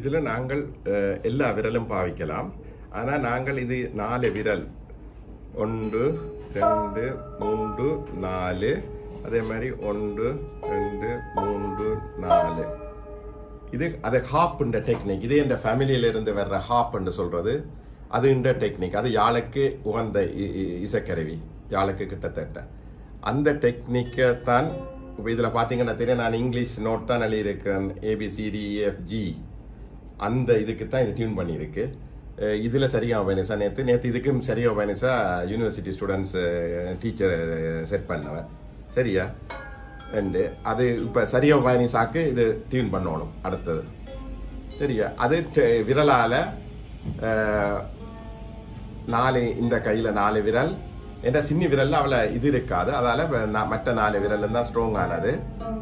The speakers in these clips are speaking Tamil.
இதில் நாங்கள் அஹ், எல்லா விரலும் பாவிக்கலாம் ஆனால் நாங்கள் இது நாலு விரல் ஒன்று ரெண்டு மூன்று நாலு அதே மாதிரி ஒன்று ரெண்டு மூன்று நாலு இது அது ஹாப்ன்ற டெக்னிக் இது என் ஃபேமிலியில இருந்து வர்ற ஹாப்ன்னு சொல்றது அது இந்த டெக்னிக் அது யாழுக்கு உகந்த இ- இ- இசைக்கருவி யாழுக்கு கிட்டத்தட்ட அந்த டெக்னிக்கை தான் இப்போ இதில் பார்த்தீங்கன்னா தெரியும் நான் இங்கிலீஷ் நோட் தான் எழுதியிருக்கேன் ஏபிசிடிஎஃப்ஜி அந்த இதுக்கு தான் இது டியூன் பண்ணியிருக்கு அஹ் இதுல சரியா வேனிசா நேற்று நேற்று இதுக்கும் சரியா வேனிசா யூனிவர்சிட்டி ஸ்டூடெண்ட்ஸ் டீச்சர் செட் பண்ணவன் சரியா அண்டு அது இப்போ சரியா வேனிசாக்கு இது டியூன் பண்ணணும் அடுத்தது சரியா அது ட- விரலால அஹ், நாலு இந்த கையில நாலு விரல் என்ற சின்ன விரல்ல அவளை இது இருக்காது அதால வ- நா- மற்ற நாலு விரல் தான் ஸ்ட்ராங் ஆனது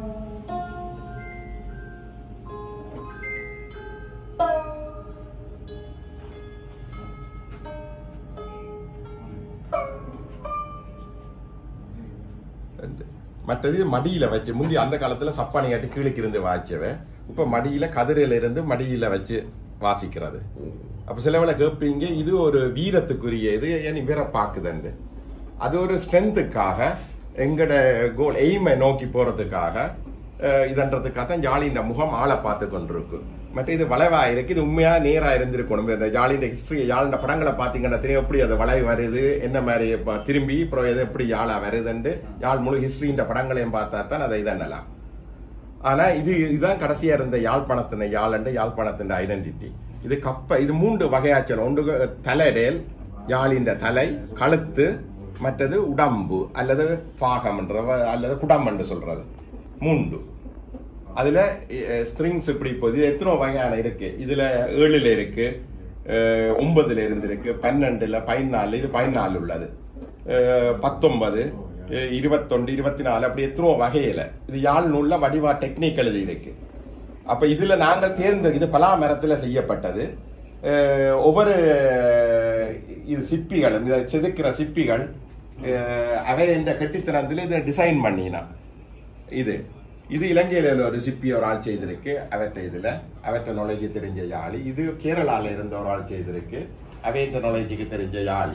ரெண்டு. மற்றது மடியில வச்சு முந்தி அந்த காலத்துல சப்பானி கட்டி கீழுக்கு இருந்து வாய்ச்சவன் இப்ப மடியில கதிரையில இருந்து மடியில வச்சு வாசிக்கிறது அப்ப சிலவளை கேட்பீங்க இது ஒரு வீரத்துக்குரிய இது ஏன் இவரை பாக்குதுண்டு அது ஒரு ஸ்ட்ரென்த்துக்காக எங்கட கோல் எய்மை நோக்கி போறதுக்காக அஹ், இதன்றதுக்காக தான் ஜாலியின் முகம் ஆளை பார்த்து கொண்டிருக்கு மற்ற இது வளைவா இருக்கு இது உண்மையா நேரா இருந்திருக்கணும் இந்த ஜாலியின் ஹிஸ்டரி யாழின் படங்களை பாத்தீங்கன்னா தெரியும் எப்படி அது வளைவு வருது என்ன மாதிரி இப்ப திரும்பி அப்புறம் எது எப்படி யாழா வருதுண்டு யாழ் முழு ஹிஸ்டரின்ற படங்களையும் பார்த்தா தான் அதை இதண்ணலாம் ஆனா இது இதுதான் கடைசியா இருந்த யாழ்ப்பாணத்தின் யாழண்ட யாழ்ப்பாணத்தின் ஐடென்டிட்டி இது கப்ப இது மூன்று வகையாச்சல் ஒன்று தலைடேல் யாழின்ற தலை கழுத்து மற்றது உடம்பு அல்லது பாகம்ன்ற அல்லது குடம் என்று சொல்றது மூன்று அதுல ஸ்ட்ரிங்ஸ் இப்படி போகுது இது எத்தனை வகையான இருக்கு இதுல ஏழுல இருக்கு அஹ், ஒன்பதுல இருந்து இருக்கு பன்னெண்டுல பதினாலு இது பதினாலு உள்ளது அஹ், பத்தொன்பது அஹ், இருபத்தொன்று இருபத்தி நாலு அப்படி எத்தனை வகையில இது யாழ் நூல்ல வடிவா டெக்னிக்கல் இருக்கு அப்ப இதுல நாங்கள் தேர்ந்த இது பலா மரத்துல செய்யப்பட்டது அஹ், ஒவ்வொரு அஹ், இது சிப்பிகளும் இதை செதுக்கிற சிப்பிகள் அஹ், அவை என்ற கெட்டித்தனத்தில் இதை டிசைன் பண்ணினா இது இது இலங்கையில ஒரு சிப்பி ஒரு ஆள் செய்திருக்கு அவற்றை இதுல அவற்றை நுழைக்கு தெரிஞ்ச யாழி இது கேரளால இருந்த ஒரு ஆள் செய்திருக்கு அவைத்த நுழைக்கு தெரிஞ்ச யாழி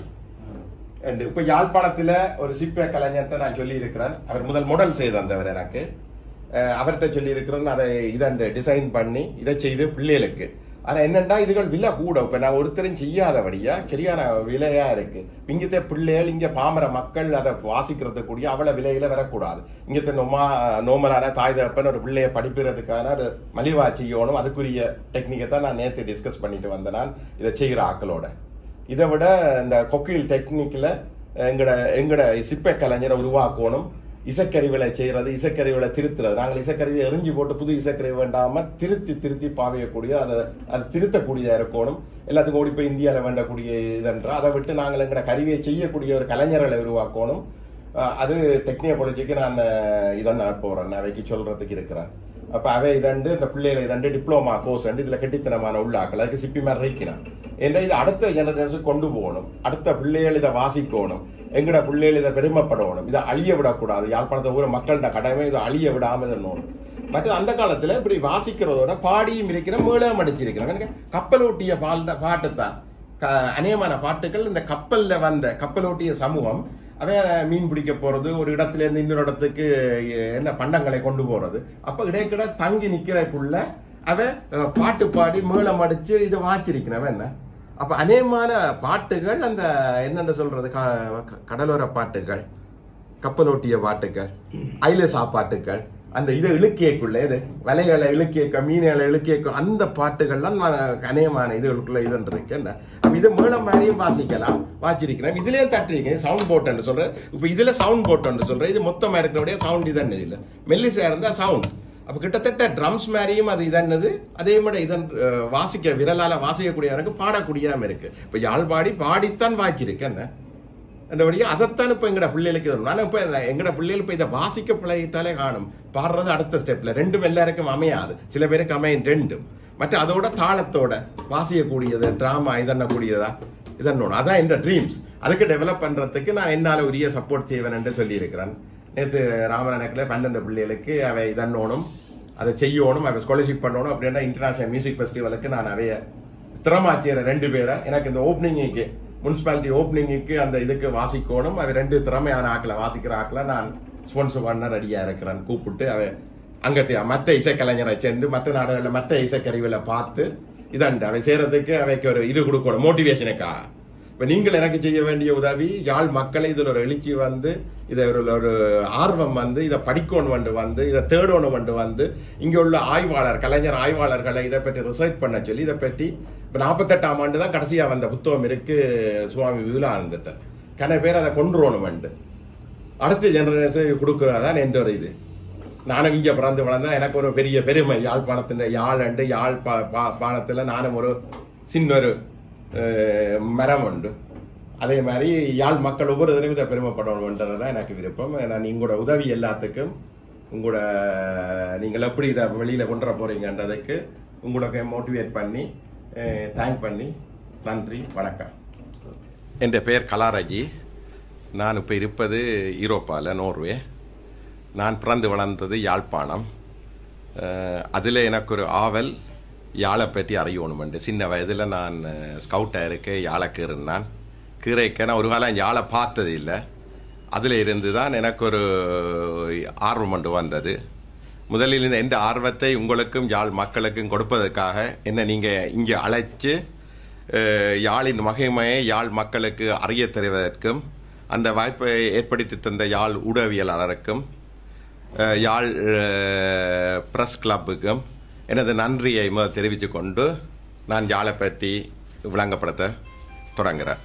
And இப்ப யாழ்ப்பாணத்துல ஒரு சிற்ப கலைஞர்கிட்ட நான் சொல்லி இருக்கிறேன் அவர் முதல் மாடல் செய்து தந்தவர் எனக்கு அஹ் அவர்கிட்ட சொல்லி இருக்கிறேன் அதை இதண்டு டிசைன் பண்ணி இதை செய்து பிள்ளைகளுக்கு ஆனா என்னண்டா இதுகள் விலை கூட இப்ப நான் ஒருத்தரும் செய்யாதபடியா சரியான விலையா இருக்கு இங்கத்த பிள்ளைகள் இங்க பாமர மக்கள் அதை வாசிக்கிறது கூடிய அவள விலையில வரக்கூடாது இங்கத்த நொமா நோமலான தாய் தகப்பன் ஒரு பிள்ளைய படிப்புறதுக்கான ஒரு மலிவா செய்யணும் அதுக்குரிய டெக்னிக்கை தான் நான் நேத்து டிஸ்கஸ் பண்ணிட்டு வந்தேன் நான் இதை செய்கிற ஆக்களோட இதை விட இந்த கொக்கில் டெக்னிக்ல எங்கட எங்கட சிப்ப கலைஞரை உருவாக்கணும் இசைக்கருவிகளை செய்யறது இசைக்கருவிகளை திருத்துறது நாங்கள் இசைக்கருவியை எரிஞ்சு போட்டு புது இசைக்கருவி வேண்டாம திருத்தி திருத்தி பாவியக்கூடிய அதை அது திருத்தக்கூடியதா இருக்கணும் எல்லாத்துக்கும் ஓடி போய் இந்தியாவில் வேண்டக்கூடிய இதென்ற அதை விட்டு நாங்கள் எங்கட கருவியை செய்யக்கூடிய ஒரு கலைஞர்களை உருவாக்கணும் அஹ் அது டெக்னியாலஜிக்கு நான் இதான் நான் போறேன் நான் வைக்க சொல்றதுக்கு இருக்கிறேன் அப்ப அவை இதண்டு இந்த பிள்ளைகளை இதண்டு டிப்ளமா கோர்ஸ் அண்டு இதுல கெட்டித்தனமான உள்ளாக்கள் அதுக்கு சிப்பி மாதிரி இருக்கிறான் என்ற இது அடுத்த ஜெனரேஷன் கொண்டு போகணும் அடுத்த பிள்ளைகள் இதை வாசிக்கணும் எங்கட பிள்ளைகள் இதை பெருமைப்படணும் இதை அழிய விடக்கூடாது யாழ்ப்பாணத்தை ஊர மக்கள்கிட்ட கடமை இதை அழிய விடாம இருக்கணும் மற்ற அந்த காலத்துல இப்படி வாசிக்கிறதோட பாடியும் இருக்கிற மேளம் அடிச்சிருக்கிறோம் கப்பலோட்டிய பால் பாட்டு தான் க- அநேகமான பாட்டுகள் இந்த கப்பல்ல வந்த கப்பலோட்டிய சமூகம் அவன் மீன் பிடிக்க போறது ஒரு இடத்துல இருந்து இன்னொரு இடத்துக்கு எ- என்ன பண்டங்களை கொண்டு போறது அப்ப இடைக்கிட தங்கி நிக்கிறதுக்குள்ள அவன் அஹ், பாட்டு பாடி மேளம் அடிச்சு இது வாச்சிருக்கிறவன் என்ன அப்ப அநேகமான பாட்டுகள் அந்த என்னென்ன சொல்றது க- க- கடலோர பாட்டுகள் கப்பலோட்டிய பாட்டுகள் ஐல சாப்பாட்டுகள் அந்த இது இழுக்கியக்குள்ள இது வலைகளை இழுக்கியக்க மீன்களை இழுக்கியக்க அந்த பாட்டுகள்லாம் நான் அநேகமான இதுகளுக்குள்ள இதுன்னு இருக்கு என்ன அப்ப இது மூலம் மாதிரியும் வாசிக்கலாம் வாசிச்சிருக்கிறேன் இதுலயும் தட்டிருக்கேன் சவுண்ட் போட்டுன்னு சொல்றேன் இப்ப இதுல சவுண்ட் போட்டுன்னு சொல்றேன் இது மொத்தமா இருக்கிறபடியே சவுண்ட் இதன் இல்ல மெல்லிசா இருந்தா சவுண்ட் அப்ப கிட்டத்தட்ட ட்ரம்ஸ் மாதிரியும் அது இதன்னது அதே மாதிரி இதன் அஹ், வாசிக்க விரலால வாசிக்கக்கூடிய எனக்கு பாடக்கூடியாம இருக்கு இப்ப யாழ்பாடி பாடித்தான் வாய்ச்சிருக்கு என்ன என்றபடியே அதைத்தான் இப்ப எங்கட பிள்ளைகளுக்கு இது நான் இப்ப இந்த எங்கட பிள்ளைகள் இப்ப இதை வாசிக்க பிள்ளைத்தாலே காணும் பாடுறது அடுத்த ஸ்டெப்ல ரெண்டும் எல்லாருக்கும் அமையாது சில பேருக்கு அமையும் ரெண்டும் மற்ற அதோட தாளத்தோட வாசிக்கக்கூடியது டிராமா இதண்ணக்கூடியதா இதன்னோட அதான் இந்த ட்ரீம்ஸ் அதுக்கு டெவலப் பண்றதுக்கு நான் என்னால உரிய சப்போர்ட் செய்வேன் என்று சொல்லி இருக்கிறேன் நேற்று ராமநாயக்கில் பன்னெண்டு பிள்ளைகளுக்கு அவை இதன்னோனும் அதை செய்யணும் அவ ஸ்காலர்ஷிப் பண்ணணும் அப்படின்னா இன்டர்நேஷனல் மியூசிக் ஃபெஸ்டிவலுக்கு நான் அவைய திறமாச்சியரை ரெண்டு பேரை எனக்கு இந்த ஓப்பனிங்குக்கு முனிசிபாலிட்டி ஓப்பனிங்குக்கு அந்த இதுக்கு வாசிக்கணும் அவ ரெண்டு திறமையான ஆக்களை வாசிக்கிற ஆக்களை நான் ஸ்பான்சர் பண்ண ரெடியா இருக்கிறேன் கூப்பிட்டு அவ அங்கத்தைய மற்ற இசைக்கலைஞரை சேர்ந்து மற்ற நாடுகளில் மற்ற இசைக்கருவிகளை பார்த்து இதாண்டு அவை செய்யறதுக்கு அவைக்கு ஒரு இது கொடுக்கணும் மோட்டிவேஷனுக்கா இப்ப நீங்கள் எனக்கு செய்ய வேண்டிய உதவி யாழ் மக்களை இதுல ஒரு எழுச்சி வந்து இதை ஒரு ஒரு ஆர்வம் வந்து இதை படிக்கணும் வந்து வந்து இதை தேடணும் வந்து வந்து இங்க உள்ள ஆய்வாளர் கலைஞர் ஆய்வாளர்களை இதை பற்றி ரிசர்ச் பண்ண சொல்லி இதை பற்றி இப்ப நாற்பத்தெட்டாம் ஆண்டு தான் கடைசியா வந்த புத்தகம் இருக்கு சுவாமி விவேகானந்தத்தை கன பேர் அதை கொண்டுருவணும் வந்து அடுத்த ஜெனரேஷன் கொடுக்கறதான் என்ற ஒரு இது நானும் இங்க பிறந்து வளர்ந்தேன் எனக்கு ஒரு பெரிய பெருமை யாழ்ப்பாணத்தின் யாழ் அண்டு யாழ் பா- பா- பாணத்துல நானும் ஒரு சின்ன ஒரு அஹ், மரம் உண்டு அதே மாதிரி யாழ் மக்கள் ஒவ்வொரு தடவையும் இதை பெருமைப்படணும்ன்றதுதான் எனக்கு விருப்பம் நான் உங்களோட உதவி எல்லாத்துக்கும் உங்களோட நீங்கள் எப்படி இதை வெளியில கொண்டு வர போறீங்கன்றதுக்கு உங்களுக்கு மோட்டிவேட் பண்ணி தேங்க் பண்ணி நன்றி வணக்கம் என் பெயர் கலாராஜி நான் இப்போ இருப்பது யூரோப்பாவில் நோர்வே நான் பிறந்து வளர்ந்தது யாழ்ப்பாணம் அதில் எனக்கு ஒரு ஆவல் யாழை பற்றி அறியணுமெண்டு சின்ன வயதில் நான் ஸ்கவுட்டாக இருக்க யாழை கீறினான் கீரைக்க நான் ஒரு காலம் யாழை பார்த்தது இல்லை அதில் இருந்து தான் எனக்கு ஒரு ஆர்வம் ஒன்று வந்தது முதலில் இந்த எந்த ஆர்வத்தை உங்களுக்கும் யாழ் மக்களுக்கும் கொடுப்பதற்காக என்ன நீங்கள் இங்கே அழைச்சு அஹ், யாழின் மகிமையை யாழ் மக்களுக்கு அறிய தெரிவதற்கும் அந்த வாய்ப்பை ஏற்படுத்தி தந்த யாழ் ஊடகவியலாளருக்கும் அஹ், யாழ் அஹ், பிரஸ் கிளப்புக்கும் எனது நன்றியை முதல் தெரிவித்துக் கொண்டு நான் யாழை பற்றி விளங்கப்படுத்த தொடங்குகிறேன்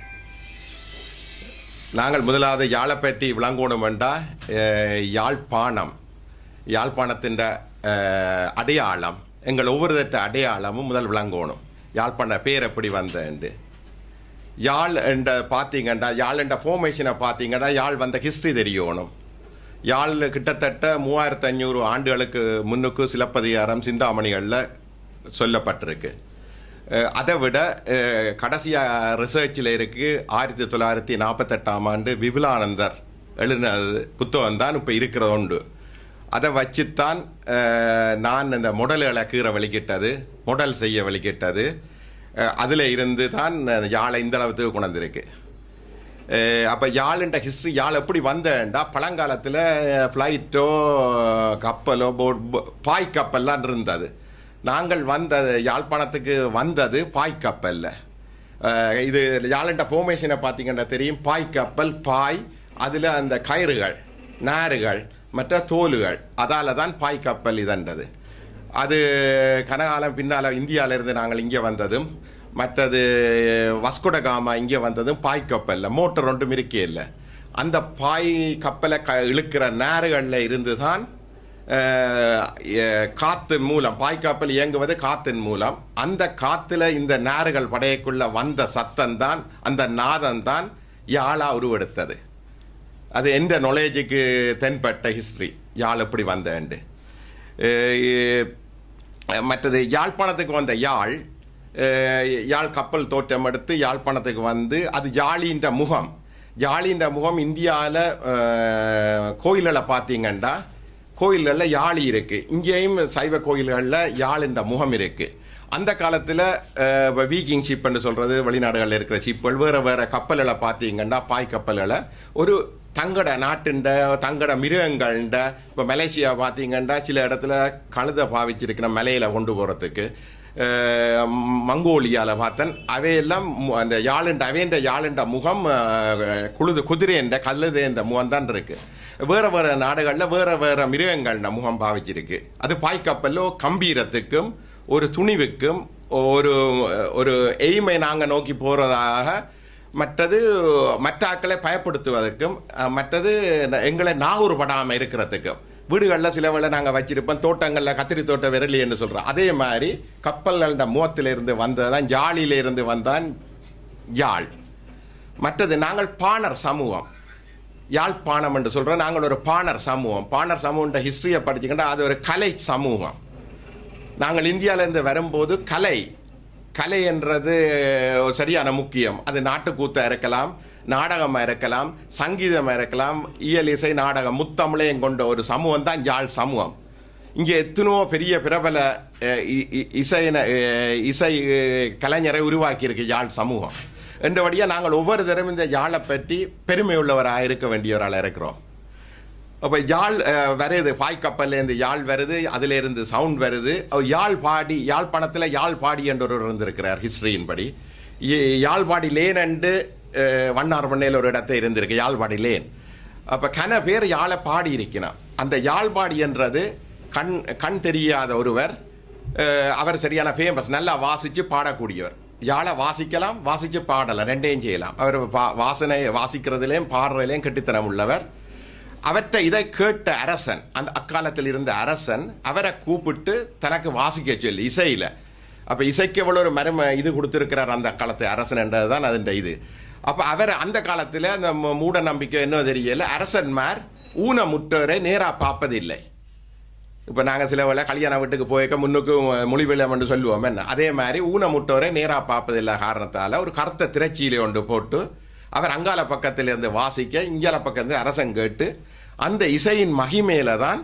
நாங்கள் முதலாவது யாழை பற்றி விளங்கணும் என்றால் யாழ்ப்பாணம் யாழ்ப்பாணத்தின் அஹ், அடையாளம் எங்கள் ஒவ்வொருத்த அடையாளமும் முதல் விளங்கணும் யாழ்ப்பாண பேர் எப்படி வந்தேன்ட்டு யாழ் என்ற பார்த்தீங்கன்னா யாழ் என்ற ஃபார்மேஷனை பார்த்தீங்கன்னா யாழ் வந்த ஹிஸ்டரி தெரியணும் யாழ் கிட்டத்தட்ட மூவாயிரத்து ஐநூறு ஆண்டுகளுக்கு முன்னுக்கு சிலப்பதிகாரம் சிந்தாமணிகளில் சொல்லப்பட்டிருக்கு அஹ், அதை விட அஹ், கடைசியா ரிசர்ச்சில் இருக்கு ஆயிரத்தி தொள்ளாயிரத்தி நாற்பத்தெட்டாம் ஆண்டு விபுலானந்தர் எழுதினது புத்தகம் தான் இப்போ இருக்கிறது உண்டு அதை வச்சுத்தான் அஹ், நான் இந்த முடல்களை கீரை வெளிக்கிட்டது முடல் செய்ய வெளிக்கிட்டது அஹ், அதுல இருந்து தான் யாழை இந்த அளவுக்கு கொண்டிருக்கு அப்போ யாழ்ன்ற ஹிஸ்ட்ரி யாழ் எப்படி வந்தேன்டா பழங்காலத்தில் ஃப்ளைட்டோ கப்பலோ போட் பாய் கப்பல்லாம் இருந்தது நாங்கள் வந்தது யாழ்ப்பாணத்துக்கு வந்தது பாய் கப்பல்ல அஹ், இது யாழண்ட ஃபார்மேஷனை பார்த்தீங்கன்னா தெரியும் பாய் கப்பல் பாய் அதில் அந்த கயிறுகள் நாறுகள் மற்ற தோலுகள் அதால தான் பாய் கப்பல் இதன்றது அது கனகாலம் பின்னால் இந்தியாவிலிருந்து நாங்கள் இங்கே வந்ததும் மற்றது வஸ்குடகாமா இங்கே வந்ததும் பாய் கப்பலில் மோட்டர் ஒன்றும் இருக்கே இல்லை அந்த பாய் கப்பலை க இழுக்கிற நேறுகளில் இருந்து தான் காற்றின் மூலம் பாய் கப்பல் இயங்குவது காற்றின் மூலம் அந்த காத்துல இந்த நாறுகள் படையக்குள்ள வந்த சத்தம் தான் அந்த நாதம் தான் யாழா உருவெடுத்தது அது எந்த நாலேஜுக்கு தென்பட்ட ஹிஸ்டரி யாழ் எப்படி வந்தேன்ட்டு அஹ் மற்றது யாழ்ப்பாணத்துக்கு வந்த யாழ் அஹ் யாழ் கப்பல் தோற்றம் எடுத்து யாழ்ப்பாணத்துக்கு வந்து அது யாழின்ற முகம் யாழின்ற முகம் இந்தியாவில் கோயில்களை பார்த்தீங்கன்னா கோயில்களில் யாழி இருக்கு இங்கேயும் சைவ கோயில்களில் யாழின்ற முகம் இருக்கு அந்த காலத்தில் வீக்கிங் ஷிப்னு சொல்றது வெளிநாடுகளில் இருக்கிற ஷிப்புகள் வேற வேற கப்பல்களை பார்த்தீங்கன்னா பாய் கப்பல்களை ஒரு தங்கட நாட்டுண்ட தங்கட மிருகங்கள்ட இப்போ மலேசியா பார்த்தீங்கன்னா சில இடத்துல கழுதை பாவிச்சிருக்கிற மலையில கொண்டு போகிறதுக்கு மங்கோலியால பார்த்தன் அவையெல்லாம் மு- அந்த யாழுண்ட அவையண்ட யாழுண்ட முகம் அஹ், குழுது குதிரைன்ற கல்லுதேந்த முகம் தான் இருக்கு வேற வேற நாடுகளில் வேற வேற மிருகங்கள்ட முகம் பாவிச்சிருக்கு அது பாய்க்கப்பல்லோ கம்பீரத்துக்கும் ஒரு துணிவுக்கும் ஒரு ஒரு எய்மை நாங்கள் நோக்கி போறதாக மற்றது மற்ற ஆட்களை பயப்படுத்துவதற்கும் அஹ், மற்றது இந்த எங்களை நாகூறுபடாமல் இருக்கிறதுக்கும் வீடுகளில் சில வேளை நாங்கள் வச்சிருப்போம் தோட்டங்களில் கத்திரி தோட்ட விரலி என்று சொல்கிறோம் அதே மாதிரி கப்பல்கள முகத்திலிருந்து வந்ததான் ஜாலியிலிருந்து வந்தான் யாழ் மற்றது நாங்கள் பாணர் சமூகம் யாழ்ப்பாணம் என்று சொல்கிறோம் நாங்கள் ஒரு பாணர் சமூகம் பாணர் சமூகன்ற ஹிஸ்டரியை படிச்சுக்கிட்டா அது ஒரு கலை சமூகம் நாங்கள் இந்தியாவிலேருந்து வரும்போது கலை கலை என்றது ஒரு சரியான முக்கியம் அது நாட்டுக்கூத்தா இருக்கலாம் நாடகமாக இருக்கலாம் சங்கீதமாக இருக்கலாம் இயல் இசை நாடகம் முத்தமிழையும் கொண்ட ஒரு சமூகம் தான் யாழ் சமூகம் இங்கே எத்தனையோ பெரிய பிரபல அஹ், இ- இ- இசையின அஹ், இசை அஹ், கலைஞரை உருவாக்கி இருக்கு யாழ் சமூகம் என்றபடியா நாங்கள் ஒவ்வொரு தடவை இந்த யாழை பற்றி பெருமை உள்ளவராக இருக்க வேண்டியவராக இருக்கிறோம் அப்போ யாழ் அஹ், வருது பாய்க்கப்பல்லேருந்து யாழ் வருது அதிலிருந்து சவுண்ட் வருது அவர் யாழ் பாடி யாழ்ப்பாணத்தில் யாழ் பாடி என்ற ஒரு இருந்திருக்கிறார் ஹிஸ்டரியின்படி இ- யாழ்பாடி லேன் அண்டு வண்ணார் பண்ணையில் ஒரு இடத்தை இருந்திருக்கு யாழ்பாடி லேன் அப்போ கன பேர் யாழை பாடி இருக்கணும் அந்த யாழ்பாடி என்றது கண் கண் தெரியாத ஒருவர் அஹ், அவர் சரியான ஃபேமஸ் நல்லா வாசித்து பாடக்கூடியவர் யாழை வாசிக்கலாம் வாசித்து பாடலாம் ரெண்டையும் செய்யலாம் அவர் பா- வாசனை வாசிக்கிறதுலேயும் பாடுறதுலேயும் கெட்டித்தனம் உள்ளவர் அவற்றை இதை கேட்ட அரசன் அந்த அக்காலத்தில் இருந்த அரசன் அவரை கூப்பிட்டு தனக்கு வாசிக்க சொல்லி இசையில அப்ப இசைக்கு எவ்வளவு ஒரு மரும இது கொடுத்திருக்கிறார் அந்த காலத்து அரசன் என்றதுதான் அதன் இது அப்ப அவர் அந்த காலத்துல அந்த மு- மூட நம்பிக்கை என்ன தெரியல அரசன்மார் ஊனமுற்றோரை நேரா பார்ப்பதில்லை இப்போ நாங்கள் சில வேளை கல்யாண வீட்டுக்கு போயிருக்க முன்னுக்கு மொழிவெளியம் என்று சொல்லுவோம் என்ன அதே மாதிரி ஊனமுட்டோரை நேராக பார்ப்பதில்லை காரணத்தால் ஒரு கருத்த திரைச்சியிலே ஒன்று போட்டு அவர் அங்கால பக்கத்தில் இருந்து வாசிக்க இங்கால பக்கத்தில் அரசன் கேட்டு அந்த இசையின் மகிமையில தான்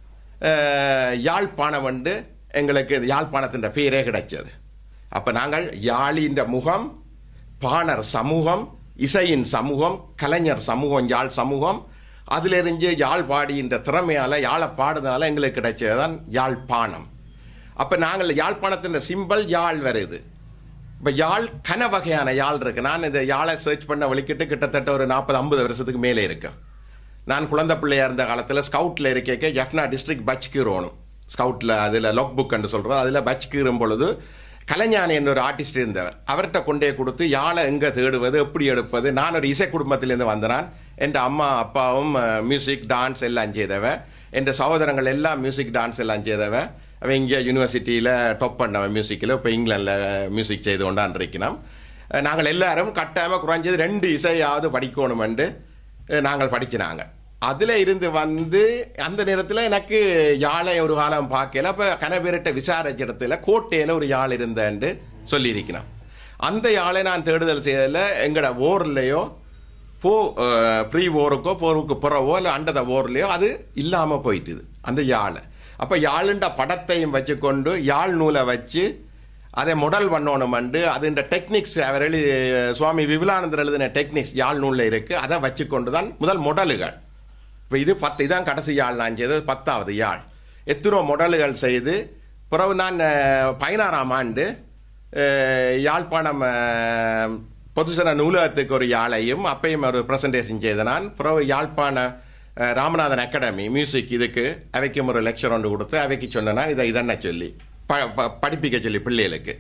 அஹ், யாழ்ப்பாணம் வந்து எங்களுக்கு இந்த யாழ்ப்பாணத்தின் பேரே கிடைச்சது அப்போ நாங்கள் யாழின்ற முகம் பாணர் சமூகம் இசையின் சமூகம் கலைஞர் சமூகம் யாழ் சமூகம் அதிலிருந்து யாழ் பாடின்ற திறமையால யாழை பாடுறதுனால எங்களுக்கு கிடைச்சதுதான் யாழ்ப்பாணம் அப்ப நாங்கள் யாழ்ப்பாணத்தின் சிம்பல் யாழ் வருது இப்ப யாழ் கன வகையான யாழ் இருக்கு நான் இந்த யாழை சர்ச் பண்ண வலிக்கிட்டு கிட்டத்தட்ட ஒரு நாற்பது ஐம்பது வருஷத்துக்கு மேலே இருக்கேன் நான் குழந்தை பிள்ளையா இருந்த காலத்தில் ஸ்கவுட்ல இருக்க ஜஃப்னா டிஸ்ட்ரிக்ட் பச்கீரோணும் ஸ்கவுட்ல அதில் லாக் புக் என்று சொல்றோம் அதில் பச்கீரும் பொழுது கலைஞானி என்ற ஒரு ஆர்டிஸ்ட் இருந்தவர் அவர்கிட்ட கொண்டே கொடுத்து யாழை எங்க தேடுவது எப்படி எடுப்பது நான் ஒரு இசை குடும்பத்திலிருந்து வந்தனான் என் அம்மா அப்பாவும் மியூசிக் டான்ஸ் எல்லாம் செய்தவ என் சகோதரங்கள் எல்லாம் மியூசிக் டான்ஸ் எல்லாம் செய்தவ அவன் இங்கே யூனிவர்சிட்டியில் டாப் பண்ணவன் மியூசிக்கில் இப்போ இங்கிலாந்தில் மியூசிக் செய்து கொண்டான் இருக்கிறோம் அஹ் நாங்கள் எல்லாரும் கட்டாயமாக குறைஞ்சது ரெண்டு இசையாவது படிக்கணுமெண்டு அஹ் நாங்கள் படிச்சினாங்க அதில் இருந்து வந்து அந்த நேரத்தில் எனக்கு யாழை ஒரு காலம் பார்க்கல அப்போ கனவேரிட்ட விசாரிச்ச இடத்துல கோட்டையில் ஒரு யாழ் இருந்தேன்னு சொல்லியிருக்கிறோம் அந்த யாழை நான் தேடுதல் செய்யல எங்களோட ஓர்லேயோ போ ப்ரீ ஓருக்கோ போருக்கு புறவோ இல்லை அண்டத ஓர்லையோ அது இல்லாமல் போயிட்டுது அந்த யாழை அப்போ யாழுண்ட படத்தையும் வச்சுக்கொண்டு யாழ் நூலை வச்சு அதை முடல் பண்ணணுமெண்டு அதுன்ற டெக்னிக்ஸ் அவர் எழுதி சுவாமி விபுலானந்தர் எழுதின டெக்னிக்ஸ் யாழ் நூலில் இருக்கு அதை வச்சுக்கொண்டு தான் முதல் முடலுகள் இப்போ இது பத்து இதான் கடைசி யாழ் நான் செய்தது பத்தாவது யாழ் எத்தனோ முடல்கள் செய்து பிறகு நான் அஹ், பதினாறாம் ஆண்டு அஹ், யாழ்ப்பாணம் அஹ், பொதுசன நூலகத்துக்கு ஒரு யாழையும் அப்பையும் ஒரு ப்ரெசன்டேஷன் செய்த நான் பிறகு யாழ்ப்பாண அஹ், ராமநாதன் அகாடமி மியூசிக் இதுக்கு அவைக்கும் ஒரு லெக்சர் ஒன்று கொடுத்து அவைக்கு சொன்னேன்னா இதை இதென்ன சொல்லி ப ப- படிப்பிக்க சொல்லி பிள்ளைகளுக்கு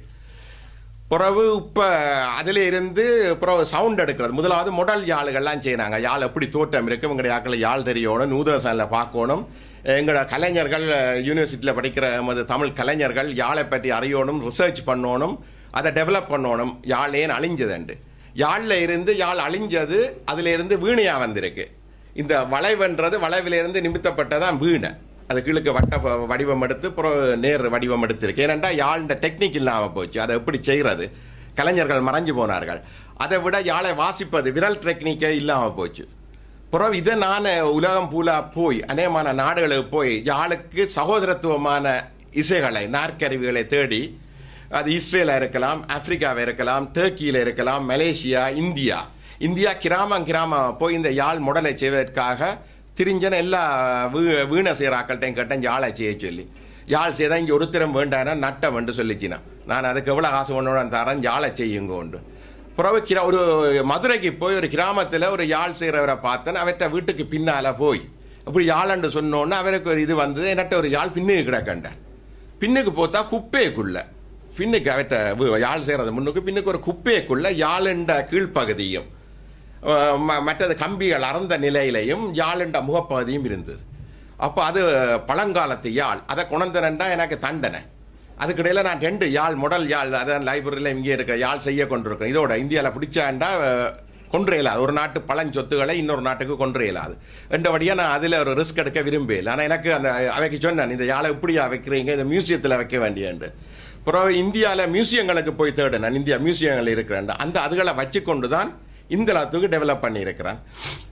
பிறகு இப்போ அதில் இருந்து பிறகு சவுண்ட் எடுக்கிறது முதலாவது முடல் யாழுகள்லாம் செய்கிறாங்க யாழ் எப்படி தோட்டம் இருக்கு உங்களுடைய யாக்கில் யாழ் தெரியணும் நூதனசாலில் பார்க்கணும் எங்களோட கலைஞர்கள் யூனிவர்சிட்டியில் படிக்கிற எமது தமிழ் கலைஞர்கள் யாழை பற்றி அறியணும் ரிசர்ச் பண்ணணும் அதை டெவலப் பண்ணணும் யாழ் ஏன் அழிஞ்சதுண்டு யாழில் இருந்து யாழ் அழிஞ்சது அதில் இருந்து வீணையாக வந்திருக்கு இந்த வளைவுன்றது வளைவிலிருந்து நிமித்தப்பட்டதான் வீணை அது கீழுக்கு வட்ட வ- வடிவம் எடுத்து அப்புறம் நேர் வடிவம் எடுத்திருக்கு ஏனென்றா யாழ்ன்ற டெக்னிக் இல்லாமல் போச்சு அதை எப்படி செய்கிறது கலைஞர்கள் மறைஞ்சு போனார்கள் அதை விட யாழை வாசிப்பது விரல் டெக்னிக்கே இல்லாமல் போச்சு பிறகு இதை நான் உலகம் பூலா போய் அநேகமான நாடுகளுக்கு போய் யாழுக்கு சகோதரத்துவமான இசைகளை நாற்கருவிகளை தேடி அது இஸ்ரேலா இருக்கலாம் ஆப்பிரிக்காவை இருக்கலாம் டர்க்கியில் இருக்கலாம் மலேசியா இந்தியா இந்தியா கிராமம் கிராமம் போய் இந்த யாழ் முடலை செய்வதற்காக திரிஞ்சன எல்லா வீ வீணை செய்கிறாக்கள்கிட்டையும் கேட்டேன் யாழை செய்ய சொல்லி யாழ் செய்தா இங்கே ஒருத்தரம் வேண்டானா நட்டம் என்று சொல்லிச்சினா நான் அதுக்கு எவ்வளோ காசு ஒன்று தரேன் யாழை செய்யுங்க உண்டு பிறகு கிரா ஒரு மதுரைக்கு போய் ஒரு கிராமத்தில் ஒரு யாழ் செய்கிறவரை பார்த்தேன் அவர்கிட்ட வீட்டுக்கு பின்னால் போய் அப்படி யாழன்று சொன்னோன்னே அவருக்கு ஒரு இது வந்தது என்கிட்ட ஒரு யாழ் பின்னுக்கு கிடக்கண்டார் பின்னுக்கு போத்தா குப்பைக்குள்ள பின்னுக்கு அவற்ற வி- யாழ் செய்கிறது முன்னுக்கு பின்னுக்கு ஒரு குப்பைக்குள்ள யாழுண்ட கீழ்ப்பகுதியும் அஹ், ம- மற்றது கம்பிகள் அறந்த நிலையிலையும் யாழுண்ட முகப்பகுதியும் இருந்தது அப்போ அது பழங்காலத்து யாழ் அதை கொணந்தனண்டா எனக்கு தண்டனை அதுக்கிடையில் நான் ரெண்டு யாழ் முடல் யாழ் அதான் லைப்ரரியில் இங்கே இருக்க யாழ் செய்ய கொண்டிருக்கேன் இதோட இந்தியாவில் பிடிச்சாண்டா அஹ், கொன்று இயலாது ஒரு நாட்டு பழஞ்சொத்துக்களை இன்னொரு நாட்டுக்கு கொன்று இயலாது ரெண்டபடியாக நான் அதில் ஒரு ரிஸ்க் எடுக்க விரும்பல ஆனால் எனக்கு அந்த அவைக்கு சொன்னேன் இந்த யாழை இப்படியா வைக்கிறீங்க இந்த மியூசியத்தில் வைக்க வேண்டியன்று அப்புறம் இந்தியாவில் மியூசியங்களுக்கு போய் தேடினேன் இந்தியா மியூசியங்கள் இருக்கிறேன் அந்த அதுகளை வச்சுக்கொண்டு தான் இந்தளத்துக்கு டெவலப் பண்ணியிருக்கிறேன்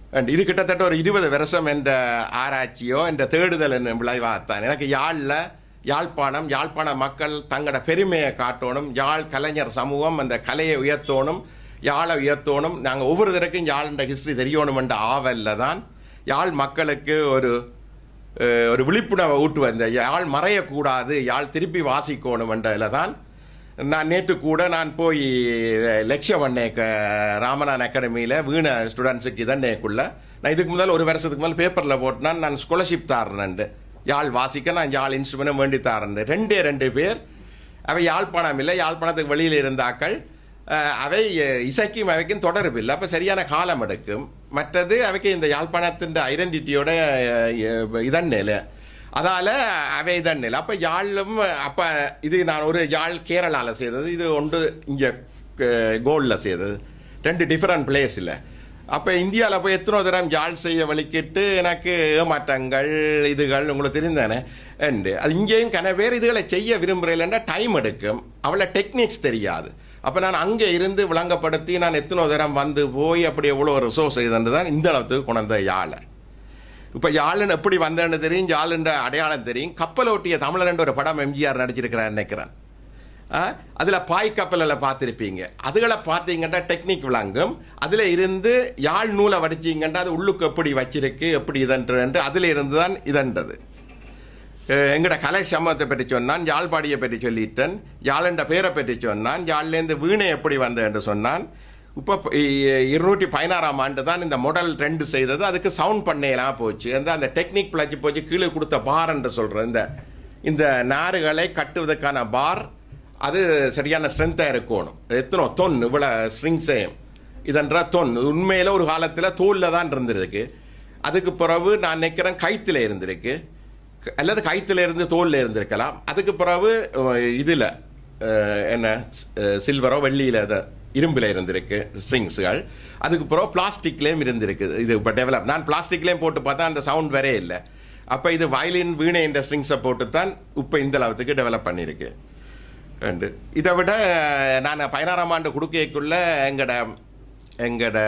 And இது கிட்டத்தட்ட ஒரு இருபது வருஷம் என்ற ஆராய்ச்சியோ என்ற தேடுதல் என்னும் விளைவாகத்தான் எனக்கு யாழில் யாழ்ப்பாணம் யாழ்ப்பாண மக்கள் தங்களோட பெருமையை காட்டணும் யாழ் கலைஞர் சமூகம் அந்த கலையை உயர்த்தணும் யாழை உயர்த்தணும் நாங்கள் ஒவ்வொரு தடக்கும் யாழ்ன்ற ஹிஸ்டரி தெரியணும் என்ற ஆவல்ல தான் யாழ் மக்களுக்கு ஒரு அஹ், ஒரு விழிப்புணர்வை ஊட்டுவேன் இந்த யாழ் மறையக்கூடாது யாழ் திருப்பி வாசிக்கணும் என்றதில் தான் நான் நேற்று கூட நான் போய் லட்சியம் பண்ணேன் ராமநாதன் அகாடமியில் வீண ஸ்டூடெண்ட்ஸுக்கு இதன்னேக்குள்ள நான் இதுக்கு முதல்ல ஒரு வருஷத்துக்கு மேலே பேப்பரில் போட்டுனான் நான் ஸ்காலர்ஷிப் தாரேன்ண்டு யாழ் வாசிக்க நான் யாழ் இன்ஸ்ட்ருமெண்ட் வேண்டி தாரேன் ரெண்டே ரெண்டு பேர் அவை யாழ்ப்பாணம் இல்லை யாழ்ப்பாணத்துக்கு வெளியில் இருந்தாக்கள் அஹ், அவை அஹ், இசைக்கும் அவைக்கும் தொடர்பு இல்லை அப்போ சரியான காலம் எடுக்கும் மற்றது அவைக்கு இந்த யாழ்ப்பாணத்தின் ஐடென்டிட்டியோட இதன்னில அதால அவை இதன்னில அப்போ யாழும் அப்போ இது நான் ஒரு யாழ் கேரளால செய்தது இது ஒன்று இங்கே கோல்டில் செய்தது ரெண்டு டிஃப்ரெண்ட் பிளேஸில் அப்போ இந்தியாவில் போய் எத்தனை தரம் யாழ் செய்ய வலிக்கிட்டு எனக்கு ஏமாற்றங்கள் இதுகள் உங்களுக்கு தெரிந்தானே உண்டு அது இங்கேயும் கன பேர் இதுகளை செய்ய விரும்புகிறேன்டா டைம் எடுக்கும் அவளை டெக்னிக்ஸ் தெரியாது அப்போ நான் அங்கே இருந்து விளங்கப்படுத்தி நான் எத்தனை தரம் வந்து போய் அப்படி எவ்வளோ ரிசோர்ஸ் செய்தது தான் இந்த அளவுக்கு கொண்ட யாழை இப்போ யாழன் எப்படி வந்தேன்னு தெரியும் யாழுன்ற அடையாளம் தெரியும் கப்பலோட்டிய தமிழன் ஒரு படம் எம்ஜிஆர் நடிச்சிருக்கிறார் நினைக்கிறேன் அதில் பாய் கப்பலில் பார்த்துருப்பீங்க அதுகளை பார்த்தீங்கன்னா டெக்னிக் விளங்கும் அதில் இருந்து யாழ் நூலை வடிச்சிங்கன்னா அது உள்ளுக்கு எப்படி வச்சிருக்கு எப்படி இதன்று அதில் இருந்து தான் இதன்றது அஹ் எங்கட கலை சமூகத்தை பற்றி சொன்னான் யாழ்பாடியை பற்றி சொல்லிட்டேன் யாழண்ட பேரை பற்றி சொன்னான் யாழ்லேருந்து வீணை எப்படி வந்த என்று சொன்னான் இப்போ இருநூற்றி பதினாறாம் ஆண்டு தான் இந்த மாடல் ரெண்டு செய்தது அதுக்கு சவுண்ட் பண்ணையெல்லாம் போச்சு அந்த அந்த டெக்னிக் பிழைச்சி போச்சு கீழே கொடுத்த பார் என்று சொல்கிறது இந்த இந்த நாறுகளை கட்டுவதற்கான பார் அது சரியான ஸ்ட்ரென்த்தாக இருக்கணும் எத்தனை தொன் இவ்வளோ ஸ்ட்ரிங்ஸையும் இதன்ற தொன் உண்மையில் ஒரு காலத்தில் தோலில் தான் இருந்திருக்கு அதுக்கு பிறகு நான் நினைக்கிறேன் கைத்தில் இருந்திருக்கு க- அல்லது கைத்தில் இருந்து தோலில் இருந்திருக்கலாம் அதுக்கு பிறகு இதில் என்ன சில்வரோ வெள்ளியில் அதை இரும்பில் இருந்திருக்கு ஸ்ட்ரிங்ஸுகள் அதுக்கு பிறகு பிளாஸ்டிக்லேயும் இருந்திருக்கு இது இப்போ டெவலப் நான் பிளாஸ்டிக்லேயும் போட்டு பார்த்தா அந்த சவுண்ட் வரே இல்லை அப்போ இது வயலின் வீணை என்ற ஸ்ட்ரிங்ஸை போட்டு தான் இப்போ இந்த அளவுக்கு டெவலப் பண்ணியிருக்கு உண்டு இதை விட நான் பதினாறாம் ஆண்டு கொடுக்கைக்குள்ள எங்கட எங்கட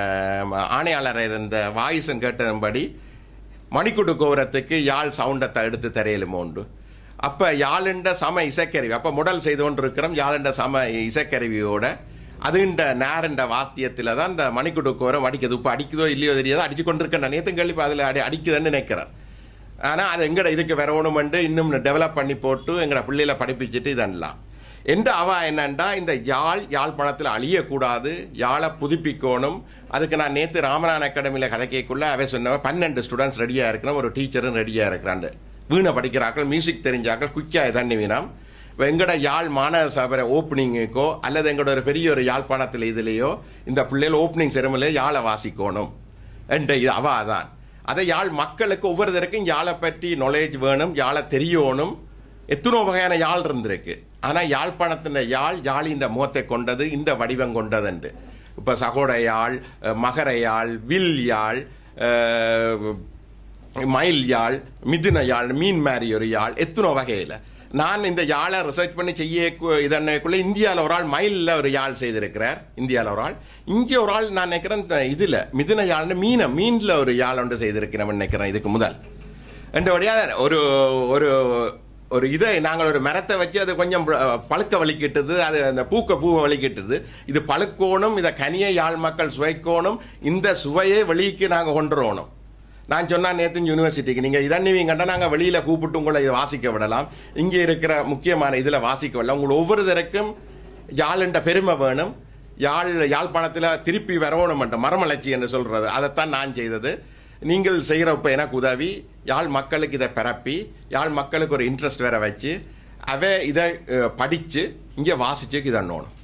ஆணையாளர் இருந்த வாயிசன் கேட்டபடி மணிக்குடு கோபுரத்துக்கு யாழ் சவுண்டத்தை எடுத்து தரையிலுமோ உண்டு அப்போ யாழுண்ட சம இசைக்கருவி அப்போ முடல் செய்து கொண்டு இருக்கிறோம் யாழுண்ட சம இசைக்கருவியோட அதுண்ட நேரண்ட வாத்தியத்தில் தான் இந்த மணிக்குடு கோபுரம் அடிக்குது இப்போ அடிக்குதோ இல்லையோ தெரியாதோ அடிச்சு கொண்டிருக்கேன் நேற்று கேள்வி அதில் அடி அடிக்குதுன்னு நினைக்கிறேன் ஆனால் அது எங்கட இதுக்கு வரணுமெண்டு இன்னும் டெவலப் பண்ணி போட்டு எங்கட பிள்ளைகளை படிப்பிச்சுட்டு இதெல்லாம் எந்த அவா என்னண்டா இந்த யாழ் யாழ்ப்பாணத்தில் அழியக்கூடாது யாழை புதுப்பிக்கணும் அதுக்கு நான் நேற்று ராமநாதன் அகாடமியில் கதைக்கக்குள்ள அவை சொன்னவன் பன்னெண்டு ஸ்டூடெண்ட்ஸ் ரெடியாக இருக்கிறோம் ஒரு டீச்சரும் ரெடியாக இருக்கிறாண்டு வீணை படிக்கிறாக்கள் மியூசிக் தெரிஞ்சாக்கள் குயிக்காக தண்ணி வீணாம் இப்போ எங்கட யாழ் மாணவ சபை ஓப்பனிங்குக்கோ அல்லது எங்களோட ஒரு பெரிய ஒரு யாழ்ப்பாணத்தில் இதுலேயோ இந்த பிள்ளைகள் ஓப்பனிங் செருமலையோ யாழை வாசிக்கணும் என்ற இது அவா தான் அதை யாழ் மக்களுக்கு ஒவ்வொரு தடக்கும் யாழை பற்றி நாலேஜ் வேணும் யாழை தெரியணும் எத்தனோ வகையான யாழ் இருந்திருக்கு ஆனால் யாழ்ப்பாணத்தின் யாழ் யாழின் முகத்தை கொண்டது இந்த வடிவம் கொண்டதுண்டு இப்போ சகோட யாழ் அஹ், மகர யாழ் வில் யாழ் அஹ், மயில் யாழ் மிதுன யாழ் மீன் மாதிரி ஒரு யாழ் எத்தனோ வகையில் நான் இந்த யாழை ரிசர்ச் பண்ணி செய்ய இதன்னைக்குள்ள இந்தியாவில் ஒரு ஆள் மயிலில் ஒரு யாழ் செய்திருக்கிறார் இந்தியாவில் ஒரு ஆள் இங்கே ஒரு ஆள் நான் நினைக்கிறேன் இதில் மிதுன யாழ்னு மீனை மீனில் ஒரு யாழ் ஒன்று செய்திருக்கிறேன் நினைக்கிறேன் இதுக்கு முதல் ரெண்டபடியா ஒரு ஒரு ஒரு இதை நாங்கள் ஒரு மரத்தை வச்சு அது கொஞ்சம் ப- பழுக்க வலிக்கிட்டது அது அந்த பூக்க பூவை வலிக்கிட்டது இது பழுக்கோணும் இதை கனியை யாழ் மக்கள் சுவைக்கோணும் இந்த சுவையை வெளிக்கு நாங்கள் கொண்டு வரணும் நான் சொன்னேன் நேற்று யூனிவர்சிட்டிக்கு நீங்கள் இதன்னிவீங்கண்டா நாங்கள் வெளியில் கூப்பிட்டு உங்களை இதை வாசிக்க விடலாம் இங்கே இருக்கிற முக்கியமான இதில் வாசிக்க விடலாம் உங்களை ஒவ்வொரு தரக்கும் யாழ்ன்ற பெருமை வேணும் யாழ் யாழ்ப்பாணத்தில் திருப்பி வரணும் என்ற மரமலர்ச்சி என்று சொல்கிறது அதைத்தான் நான் செய்தது நீங்கள் செய்கிறப்ப எனக்கு உதவி யாழ் மக்களுக்கு இதை பரப்பி யாழ் மக்களுக்கு ஒரு இன்ட்ரெஸ்ட் வேற வச்சு அவ இதை படித்து இங்கே வாசிச்சுக்கு இதன்னோணும்